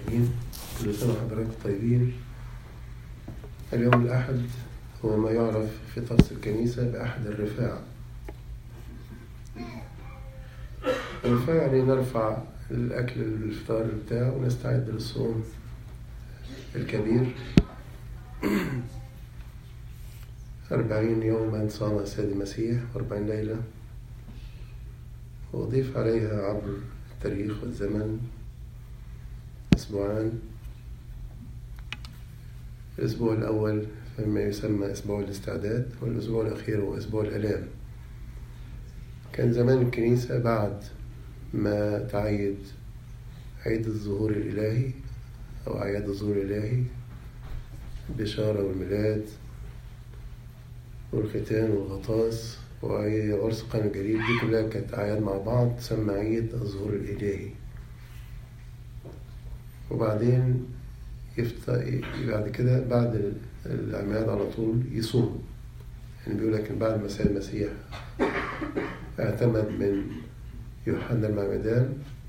آمين كل سنة وحضراتكم طيبين اليوم الأحد هو ما يعرف في طقس الكنيسة بأحد الرفاع الرفاع يعني نرفع الأكل الفطار بتاعه ونستعد للصوم الكبير أربعين يوما صام السيد المسيح وأربعين ليلة وأضيف عليها عبر التاريخ والزمن أسبوعان الأسبوع الأول فيما يسمى أسبوع الاستعداد والأسبوع الأخير هو أسبوع الآلام كان زمان الكنيسة بعد ما تعيد عيد الظهور الإلهي أو أعياد الظهور الإلهي البشارة والميلاد والختان والغطاس وعرس القرن الجديد دي كلها كانت أعياد مع بعض تسمى عيد الظهور الإلهي وبعدين يفت... بعد كده بعد الأعمال على طول يصوم يعني بيقول لك بعد ما سيد المسيح اعتمد من يوحنا المعمدان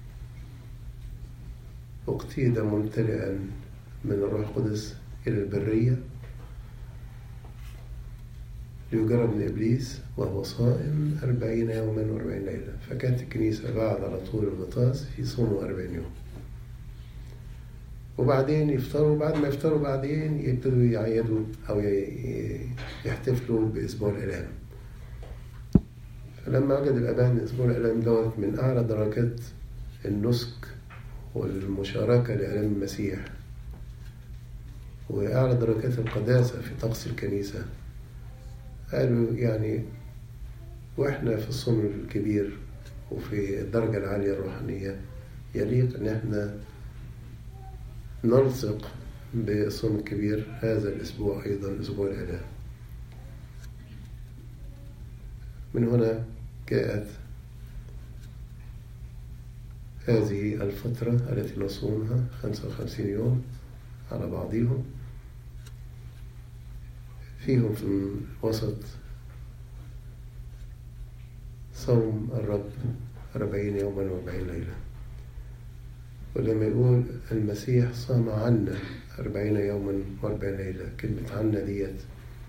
اقتيد ممتلئا من الروح القدس إلى البرية ليجرب من إبليس وهو صائم أربعين يوما وأربعين ليلة فكانت الكنيسة بعد على طول الغطاس يصوموا أربعين يوم وبعدين يفطروا بعد ما يفطروا بعدين يبتدوا يعيدوا أو يحتفلوا بأسبوع الآلام فلما وجد الآباء أن أسبوع الآلام دوت من أعلى درجات النسك والمشاركة لآلام المسيح وأعلى درجات القداسة في طقس الكنيسة قالوا يعني وإحنا في الصوم الكبير وفي الدرجة العالية الروحانية يليق إن إحنا نلصق بالصوم الكبير هذا الأسبوع أيضا أسبوع الآلام من هنا جاءت هذه الفترة التي نصومها 55 يوم على بعضهم فيهم في الوسط صوم الرب أربعين يوما وأربعين ليلة ولما يقول المسيح صام عنا أربعين يوما وأربعين ليلة كلمة عنا ديت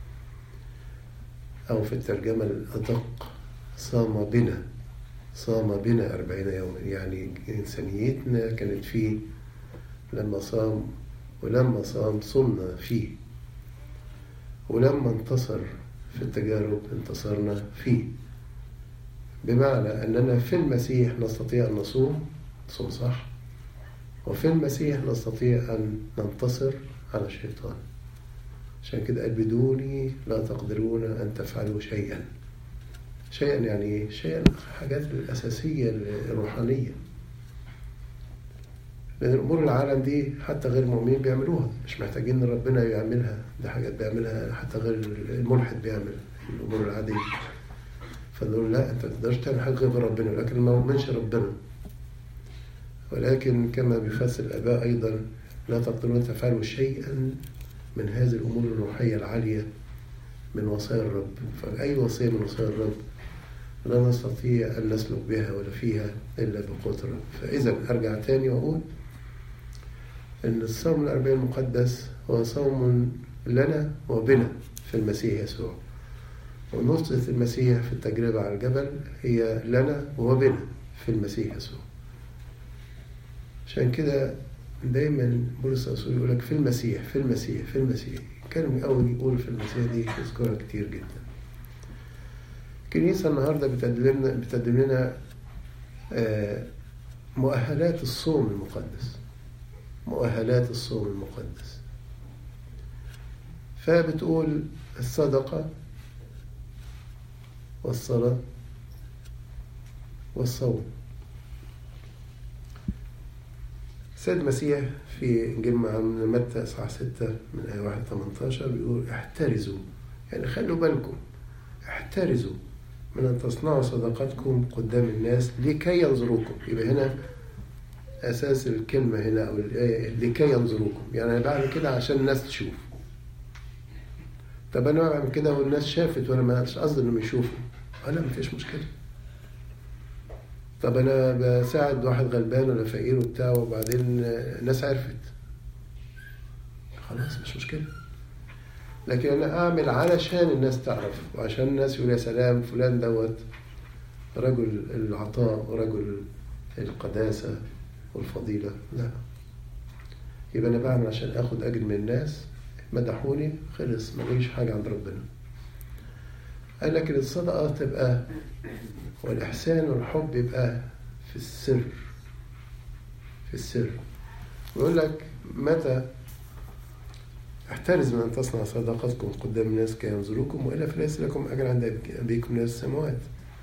أو في الترجمة الأدق صام بنا صام بنا أربعين يوما يعني إنسانيتنا كانت فيه لما صام ولما صام صمنا فيه ولما انتصر في التجارب انتصرنا فيه بمعنى أننا في المسيح نستطيع أن نصوم صوم صح وفي المسيح نستطيع أن ننتصر على الشيطان عشان كده قال بدوني لا تقدرون أن تفعلوا شيئا شيئا يعني ايه؟ شيئا حاجات الأساسية الروحانية لأن أمور العالم دي حتى غير المؤمنين بيعملوها مش محتاجين إن ربنا يعملها دي حاجات بيعملها حتى غير الملحد بيعمل الأمور العادية فنقول لا أنت ما تقدرش تعمل حاجة غير ربنا لكن ما مؤمنش ربنا ولكن كما بيفسر الآباء أيضا لا تقدرون تفعلوا شيئا من هذه الأمور الروحية العالية من وصايا الرب فأي وصية من وصايا الرب لا نستطيع أن نسلك بها ولا فيها إلا بقوة الرب فإذا أرجع تاني وأقول أن الصوم الأربعين المقدس هو صوم لنا وبنا في المسيح يسوع ونصرة المسيح في التجربة على الجبل هي لنا وبنا في المسيح يسوع عشان كده دايما بولس الرسول يقول لك في المسيح في المسيح في المسيح كلمة أول يقول في المسيح دي يذكرها كتير جدا الكنيسة النهاردة بتقدم لنا بتقدم لنا مؤهلات الصوم المقدس مؤهلات الصوم المقدس فبتقول الصدقة والصلاة والصوم السيد المسيح في إنجيل من متى إصحاح 6 من آية 1 18 بيقول احترزوا يعني خلوا بالكم احترزوا من أن تصنعوا صدقاتكم قدام الناس لكي ينظروكم يبقى هنا أساس الكلمة هنا أو الآية لكي ينظروكم يعني أنا بعمل كده عشان الناس تشوف طب أنا بعمل كده والناس شافت وأنا ما قصدي إنهم يشوفوا أه لا مفيش مشكلة طب انا بساعد واحد غلبان ولا فقير وبتاع وبعدين الناس عرفت خلاص مش مشكله لكن انا اعمل علشان الناس تعرف وعشان الناس يقول يا سلام فلان دوت رجل العطاء ورجل القداسه والفضيله لا يبقى انا بعمل عشان اخد اجر من الناس مدحوني خلص ماليش حاجه عند ربنا قال لك الصدقه تبقى والإحسان والحب يبقى في السر في السر ويقول لك متى احترز من أن تصنع صدقتكم قدام الناس كي ينظروكم وإلا فليس لكم أجر عند أبيكم من السماوات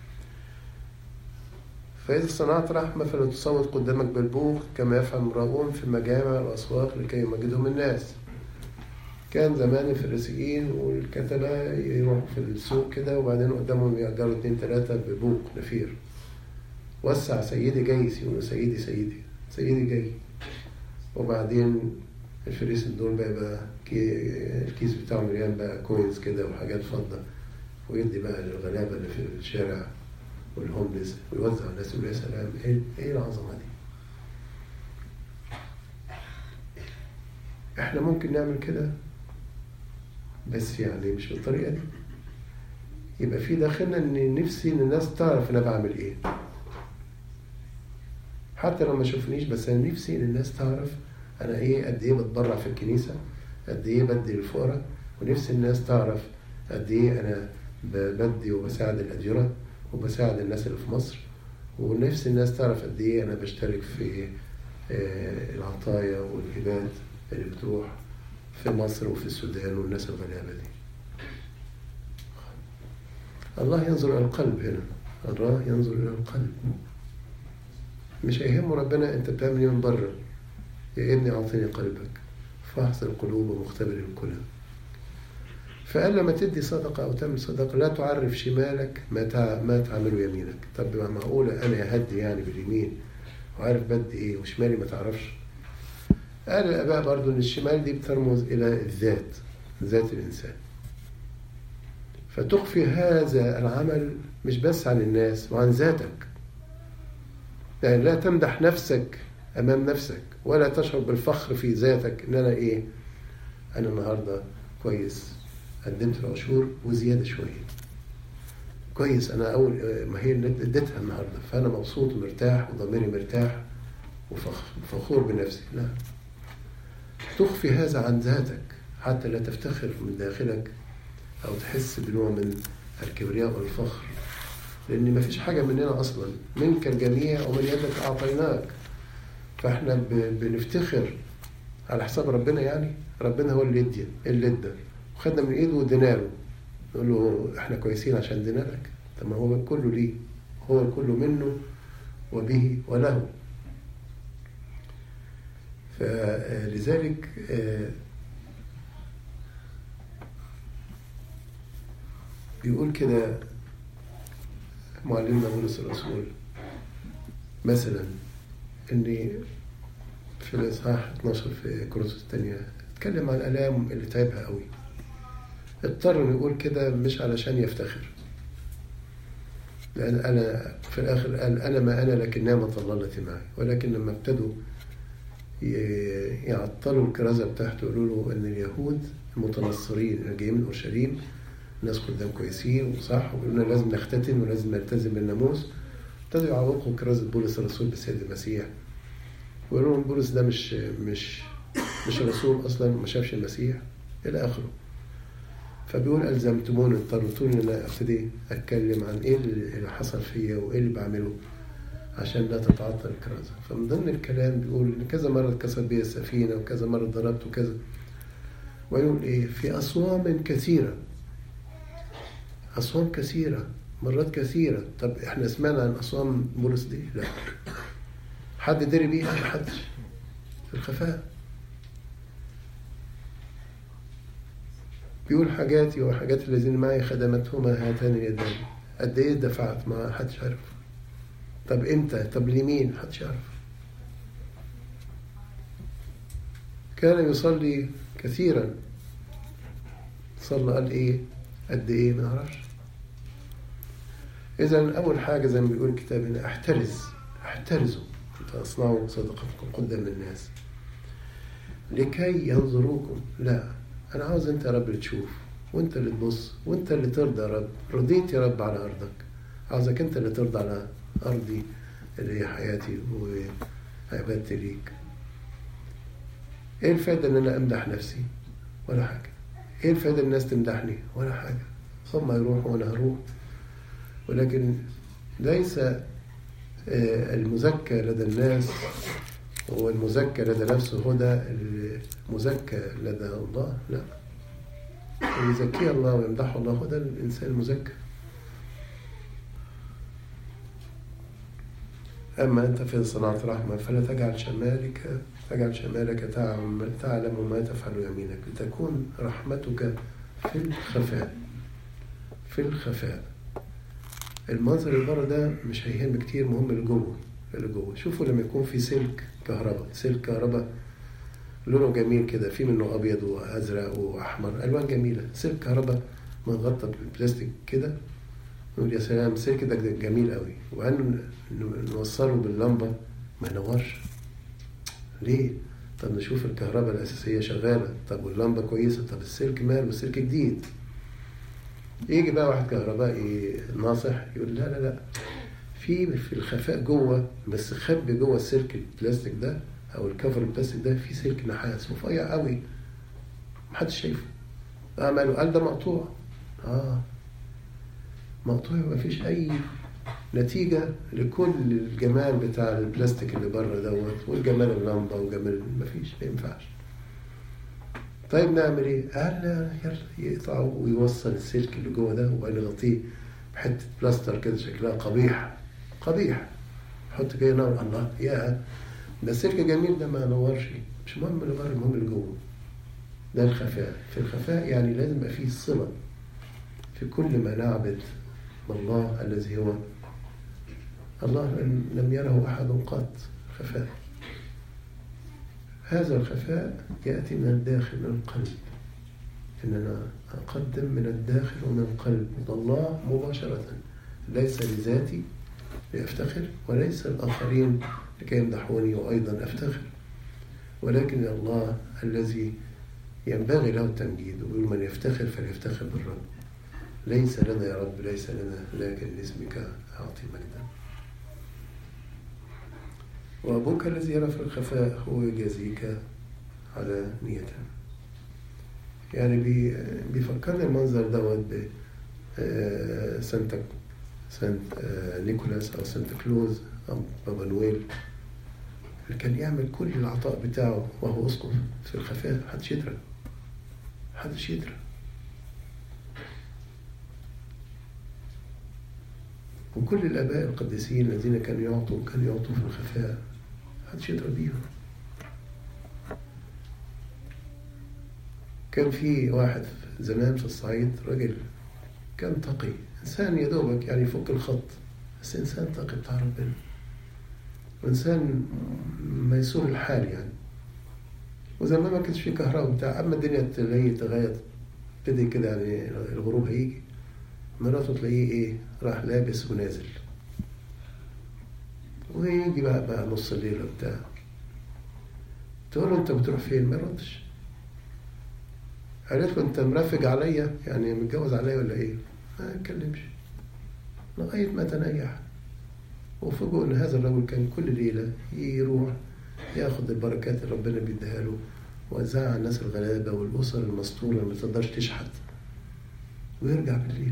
فإذا صنعت رحمة فلا تصوت قدامك بالبوق كما يفعل المراؤون في المجامع والأسواق لكي يمجدهم الناس كان زمان الفريسيين والكتبة يروحوا في السوق كده وبعدين قدامهم يأجروا اتنين تلاتة ببوق نفير وسع سيدي جاي يقولوا سيدي سيدي سيدي جاي وبعدين الفريس دول بقى, بقى الكيس بتاعه مليان بقى كوينز كده وحاجات فضة ويدي بقى للغلابة اللي في الشارع والهومليس ويوزع الناس يقول يا سلام ايه ايه العظمة دي؟ احنا ممكن نعمل كده بس يعني مش بالطريقة دي يبقى في داخلنا ان نفسي ان الناس تعرف انا بعمل ايه حتى لو ما شافنيش بس انا نفسي ان الناس تعرف انا ايه قد ايه بتبرع في الكنيسة قد ايه بدي للفقراء ونفسي الناس تعرف قد ايه انا بدي وبساعد الأديرة وبساعد الناس اللي في مصر ونفسي الناس تعرف قد ايه انا بشترك في العطايا والهبات اللي بتروح في مصر وفي السودان والناس الغلابة دي الله ينظر إلى القلب هنا الله ينظر إلى القلب مش هيهمه ربنا أنت بتعمل إيه من بره يا ابني أعطيني قلبك فاحص القلوب ومختبر الكلى فقال لما تدي صدقة أو تعمل صدقة لا تعرف شمالك ما ما تعمله يمينك طب معقولة أنا أهدي يعني باليمين وعارف بدي إيه وشمالي ما تعرفش قال الآباء برضو إن الشمال دي بترمز إلى الذات ذات الإنسان فتخفي هذا العمل مش بس عن الناس وعن ذاتك يعني لا تمدح نفسك أمام نفسك ولا تشعر بالفخر في ذاتك إن أنا إيه أنا النهاردة كويس قدمت العشور وزيادة شوية كويس أنا أول ما هي اديتها النهاردة فأنا مبسوط ومرتاح وضميري مرتاح وفخور بنفسي لا تخفي هذا عن ذاتك حتى لا تفتخر من داخلك أو تحس بنوع من الكبرياء والفخر لأن ما فيش حاجة مننا أصلا منك الجميع ومن يدك أعطيناك فإحنا بنفتخر على حساب ربنا يعني ربنا هو اللي يدي اللي ادى وخدنا من ايده وادينا له نقول له احنا كويسين عشان ادينا لك طب ما هو كله ليه هو الكل منه وبه وله فلذلك بيقول كده معلمنا بولس الرسول مثلا ان في الاصحاح 12 في كورنثوس الثانيه اتكلم عن الالام اللي تعبها قوي اضطر انه يقول كده مش علشان يفتخر لان انا في الاخر قال انا ما انا لكن نعمه الله التي معي ولكن لما ابتدوا يعطلوا الكرازه بتاعته يقولوا له ان اليهود المتنصرين اللي جايين من اورشليم ناس قدام كويسين وصح وقلنا لازم نختتن ولازم نلتزم بالناموس ابتدوا يعوقوا كرازه بولس الرسول بالسيد المسيح ويقولوا لهم بولس ده مش مش مش رسول اصلا ما شافش المسيح الى اخره فبيقول الزمتموني اضطرتوني ان انا ابتدي اتكلم عن ايه اللي حصل فيا وايه اللي بعمله عشان لا تتعطل الكرازه فمن ضمن الكلام بيقول ان كذا مره اتكسر بيا السفينه وكذا مره ضربت وكذا ويقول ايه في اصوام كثيره اصوام كثيره مرات كثيره طب احنا سمعنا عن اصوام بولس دي لا حد دري بيها ما حدش في الخفاء بيقول حاجاتي وحاجات الذين معي خدمتهما هاتان اليدان قد ايه دفعت ما حدش عارف طب امتى طب لمين حدش يعرف كان يصلي كثيرا صلى قال ايه قد ايه ما نعرفش إذا أول حاجة زي ما بيقول الكتاب هنا احترز احترزوا فاصنعوا صدقتكم قدام الناس لكي ينظروكم لا أنا عاوز أنت يا رب اللي تشوف وأنت اللي تبص وأنت اللي ترضى يا رب رضيت يا رب على أرضك عاوزك أنت اللي ترضى على أرضي اللي هي حياتي وعبادتي ليك ايه الفايدة ان انا امدح نفسي ولا حاجة ايه الفايدة الناس تمدحني ولا حاجة هم يروحوا وانا هروح ولكن ليس المزكى لدى الناس هو المزكى لدى نفسه هو ده المزكى لدى الله لا يزكيه الله ويمدحه الله هو ده الإنسان المزكى أما أنت في صناعة رحمة فلا تجعل شمالك تجعل شمالك تعمل تعلم ما تفعل يمينك لتكون رحمتك في الخفاء في الخفاء المنظر اللي بره ده مش هيهم كتير مهم اللي جوه اللي جوه شوفوا لما يكون في سلك كهرباء سلك كهرباء لونه جميل كده في منه ابيض وازرق واحمر الوان جميله سلك كهرباء متغطى بالبلاستيك كده نقول يا سلام السلك ده جميل قوي وبعدين نوصله باللمبه ما ينورش ليه؟ طب نشوف الكهرباء الأساسية شغالة طب واللمبة كويسة طب السلك مال والسلك جديد يجي بقى واحد كهربائي ناصح يقول لا لا لا في في الخفاء جوه بس خبي جوه السلك البلاستيك ده او الكفر البلاستيك ده في سلك نحاس رفيع قوي محدش شايفه عمله قال ده مقطوع اه مقطوع مفيش اي نتيجة لكل الجمال بتاع البلاستيك اللي بره دوت والجمال اللمبة وجمال مفيش ما ينفعش طيب نعمل ايه؟ قال يلا يقطع ويوصل السلك اللي جوه ده وبعدين يغطيه بحتة بلاستر كده شكلها قبيح قبيح حط كده نار الله يا ده السلك جميل ده ما نورش مش مهم اللي بره المهم اللي جوه ده الخفاء في الخفاء يعني لازم يبقى فيه صلة في كل ما نعبد الله الذي هو الله لم يره أحد قط خفاء هذا الخفاء يأتي من الداخل من القلب إننا أقدم من الداخل ومن القلب الله مباشرة ليس لذاتي لأفتخر وليس الآخرين لكي يمدحوني وأيضا أفتخر ولكن الله الذي ينبغي له التمجيد ويقول من يفتخر فليفتخر بالرب ليس لنا يا رب ليس لنا لكن لاسمك أعطي مجدا وأبوك الذي يرى في الخفاء هو يجازيك على نيته يعني بي بيفكرني المنظر دوت ب سانتا سانت نيكولاس أو سانتا كلوز أو بابا نويل اللي كان يعمل كل العطاء بتاعه وهو أسقف في الخفاء محدش يدرك محدش يدرك وكل الآباء القديسين الذين كانوا يعطوا كانوا يعطوا في الخفاء محدش يدرى بيهم كان في واحد زمان في الصعيد راجل كان تقي إنسان يا دوبك يعني يفك الخط بس إنسان تقي بتاع ربنا وإنسان ميسور الحال يعني وزمان ما كانش في كهرباء بتاع أما الدنيا تلاقيه تغير ابتدي كده يعني الغروب هيجي مراته تلاقيه ايه راح لابس ونازل ويجي بقى بقى نص الليل وبتاع تقول له انت بتروح فين ما يردش قالت له انت مرافق عليا يعني متجوز عليا ولا ايه ما يتكلمش لغاية ما تنيح وفوجئوا ان هذا الرجل كان كل ليلة يروح ياخد البركات اللي ربنا بيديها له ويوزعها على الناس الغلابة والأسر المستورة اللي ما تقدرش تشحت ويرجع بالليل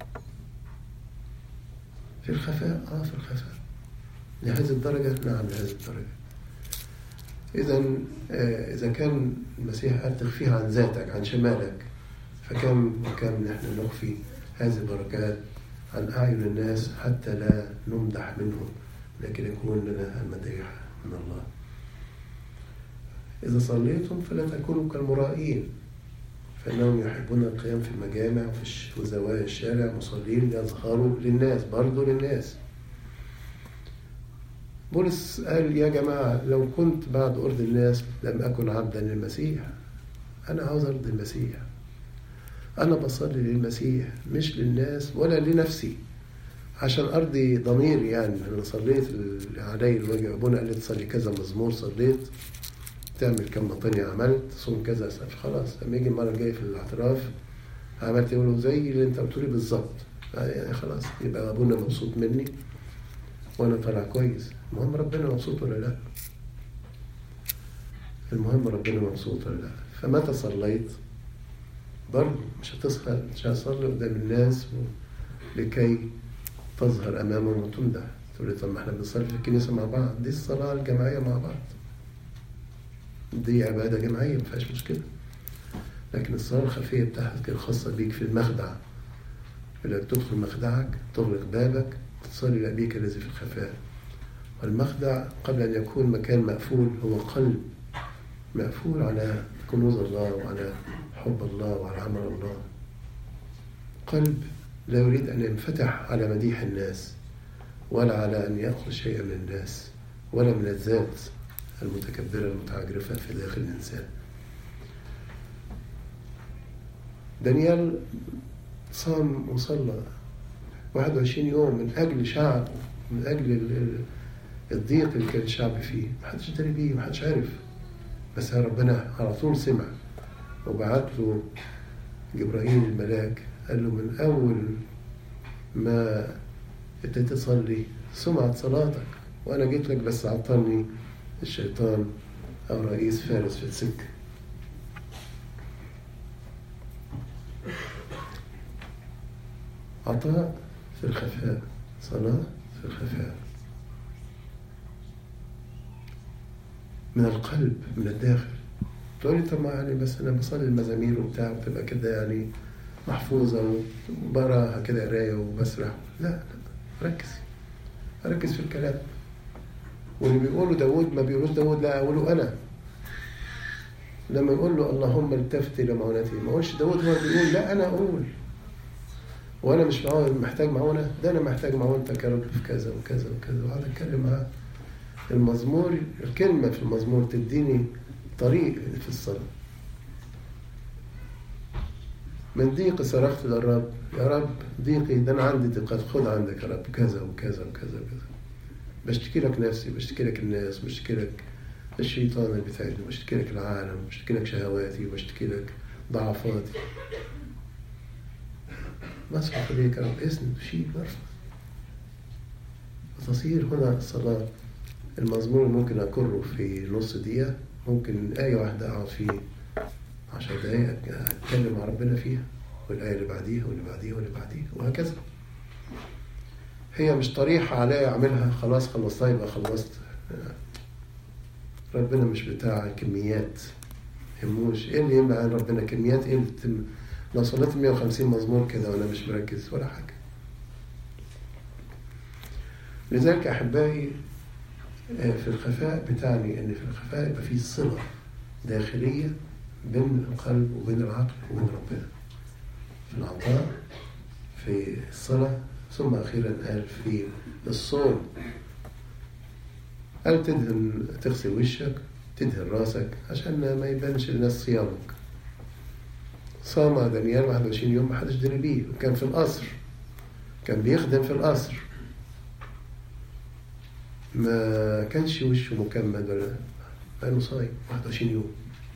في الخفاء اه في الخفاء لهذه الدرجة نعم لهذه الدرجة إذا آه إذا كان المسيح قال تخفيها عن ذاتك عن شمالك فكم وكم نحن نخفي هذه البركات عن أعين الناس حتى لا نمدح منهم لكن يكون لنا المديح من الله إذا صليتم فلا تكونوا كالمرائين فإنهم يحبون القيام في المجامع وفي زوايا الشارع مصلين ليظهروا للناس برضو للناس بولس قال يا جماعة لو كنت بعد أرض الناس لم أكن عبدا للمسيح أنا عاوز أرضي المسيح أنا بصلي للمسيح مش للناس ولا لنفسي عشان ارضي ضميري يعني انا صليت علي الواجب ابونا قال لي تصلي كذا مزمور صليت تعمل كم مطني عملت تصوم كذا سنة خلاص لما يجي المره الجايه في الاعتراف عملت يقولوا زي اللي انت قلت لي بالظبط يعني خلاص يبقى ابونا مبسوط مني وانا طالع كويس المهم ربنا مبسوط ولا لا المهم ربنا مبسوط ولا لا فمتى صليت برضه مش هتصحى مش هتصلي قدام الناس لكي تظهر امامهم وتمدح تقول لي طب ما احنا بنصلي في الكنيسه مع بعض دي الصلاه الجماعيه مع بعض دي عباده جماعيه ما فيهاش مشكله لكن الصلاه الخفيه بتاعتك الخاصه بيك في المخدع انك تدخل مخدعك تغلق بابك تصلي لابيك الذي في الخفاء والمخدع قبل ان يكون مكان مقفول هو قلب مقفول على كنوز الله وعلى حب الله وعلى عمل الله قلب لا يريد أن ينفتح على مديح الناس ولا على أن يأخذ شيئا من الناس ولا من الذات المتكبرة المتعجرفة في داخل الإنسان دانيال صام وصلى 21 يوم من أجل شعب من أجل الضيق اللي كان الشعب فيه محدش دري بيه محدش عرف بس ربنا على طول سمع وبعت له جبرائيل الملاك قال له من أول ما ابتديت تصلي سمعت صلاتك وأنا جيت لك بس عطلني الشيطان أو رئيس فارس في السكة عطاء في الخفاء صلاة في الخفاء من القلب من الداخل تقول لي طب ما يعني بس انا بصلي المزامير وبتاع وتبقى كده يعني محفوظة وبراها كده قراية وبسرح لا لا ركز ركز في الكلام واللي بيقولوا داود ما بيقولوش داود لا أقوله أنا لما يقول له اللهم التفت إلى معونتي ما اقولش داود هو بيقول لا أنا أقول وأنا مش محتاج معونة ده أنا محتاج معونتك يا رب في كذا وكذا وكذا وقعد أتكلم معاه المزمور الكلمة في المزمور تديني طريق في الصلاة من ضيق صرخت للرب يا رب ضيقي ده انا عندي ضيقات خد عندك يا رب كذا وكذا وكذا وكذا بشتكي لك نفسي بشتكي لك الناس بشتكي لك الشيطان اللي بيتعبني بشتكي لك العالم بشتكي لك شهواتي بشتكي لك ضعفاتي بصرخ إليك يا رب اسند وشيل وارفع وتصير هنا الصلاة المزمور ممكن أكره في نص دقيقة ممكن آية واحدة أقعد فيه عشر دقايق أتكلم مع ربنا فيها والآية اللي بعديها واللي بعديها واللي بعديها وهكذا هي مش طريحة عليا أعملها خلاص خلصتها يبقى خلصت ربنا مش بتاع كميات يهموش ايه اللي يمنع عن ربنا كميات ايه اللي تم لو صليت 150 مزمور كده وانا مش مركز ولا حاجه لذلك احبائي في الخفاء بتعني ان في الخفاء يبقى في صله داخليه بين القلب وبين العقل وبين ربنا في العطاء في الصلاة ثم أخيرا قال في الصوم قال تدهن تغسل وشك تدهن راسك عشان ما يبانش للناس صيامك صام دانيال 21 يوم ما حدش دري بيه وكان في القصر كان بيخدم في القصر ما كانش وشه مكمل ولا كانه صايم 21 يوم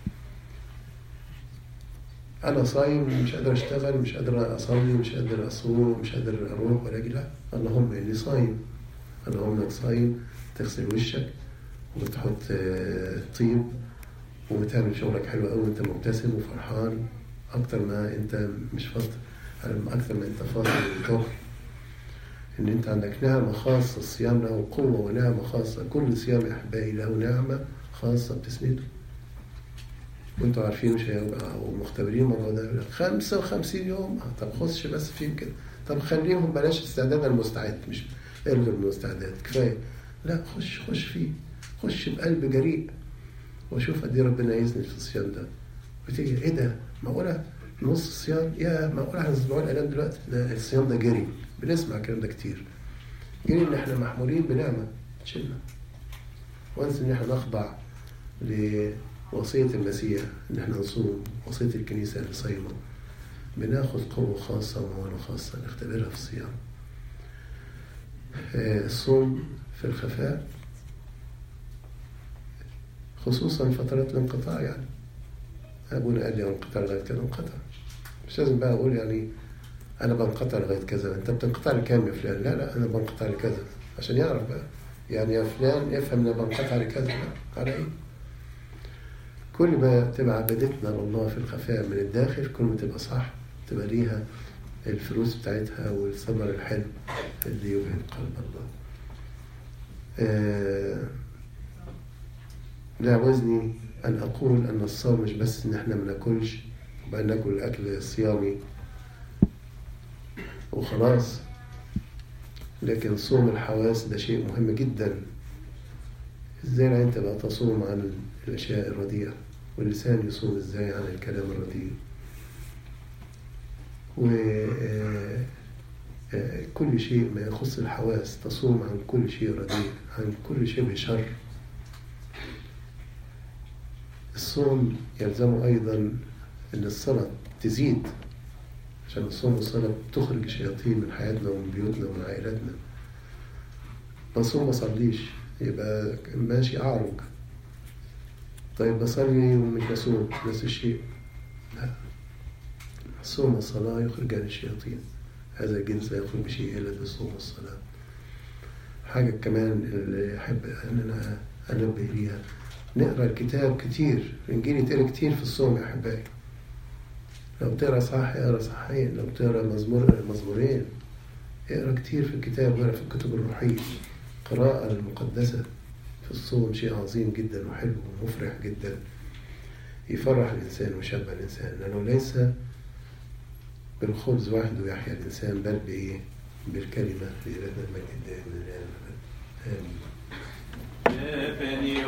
انا صايم مش قادر اشتغل مش قادر اصلي مش قادر اصوم مش قادر اروح ولا اجي لا اللهم اني صايم اللهم انك صايم تغسل وشك وتحط طيب وبتعمل شغلك حلو قوي وانت مبتسم وفرحان اكتر ما انت مش فاضي اكتر ما انت فاضي للكفر ان انت عندك نعمه خاصه الصيام له قوه ونعمه خاصه كل صيام يا احبائي له نعمه خاصه بتسنده وانتوا عارفين مش هيبقى ومختبرين الموضوع ده 55 يوم طب خش بس فيهم كده طب خليهم بلاش استعداد المستعد مش الغي المستعدات كفايه لا خش خش فيه خش بقلب جريء وشوف قد ايه ربنا يزني في الصيام ده وتيجي ايه ده معقوله نص الصيام يا معقوله احنا اسبوع الاعلام دلوقتي ده الصيام ده جري بنسمع الكلام ده كتير جري ان احنا محمولين بنعمه تشيلنا وانس ان احنا نخضع لوصيه المسيح ان احنا نصوم وصيه الكنيسه اللي صايمه بناخد قوه خاصه وموانه خاصه نختبرها في الصيام آه، الصوم في الخفاء خصوصا فترات الانقطاع يعني أبونا قال لي انقطع لغاية كذا انقطع مش لازم بقى أقول يعني أنا بنقطع لغاية كذا أنت بتنقطع لكام يا فلان لا لا أنا بنقطع لكذا عشان يعرف بقى يعني يا فلان افهم أنا بنقطع لكذا لا على إيه كل ما تبقى عبادتنا لله في الخفاء من الداخل كل ما تبقى صح تبقى ليها الفلوس بتاعتها والثمر الحلو اللي يبهج قلب الله آه لا يعوزني أن أقول أن الصوم مش بس إن إحنا ما ناكلش وبقى ناكل أكل صيامي وخلاص لكن صوم الحواس ده شيء مهم جدا ازاي العين تبقى تصوم عن الأشياء الرديئة واللسان يصوم ازاي عن الكلام الرديء وكل شيء ما يخص الحواس تصوم عن كل شيء رديء عن كل شبه شر الصوم يلزمه أيضا أن الصلاة تزيد عشان الصوم والصلاة بتخرج الشياطين من حياتنا ومن بيوتنا ومن عائلاتنا بصوم ما صليش يبقى ماشي أعرج طيب بصلي ومش بصوم نفس الشيء لا الصوم والصلاة يخرج عن الشياطين هذا الجنس لا يخرج بشيء إلا بالصوم والصلاة حاجة كمان اللي أحب أن أنا أنبه ليها نقرأ الكتاب كتير الإنجيل يتقرا كتير في الصوم يا أحبائي لو تقرا صح اقرا صحين لو تقرا مزمور مزمورين اقرا كتير في الكتاب واقرا في الكتب الروحية القراءة المقدسة في الصوم شيء عظيم جدا وحلو ومفرح جدا يفرح الإنسان ويشبع الإنسان لأنه ليس بالخبز وحده يحيا الإنسان بل بإيه؟ بالكلمة لإلهنا المجد الدائم من الآن آمين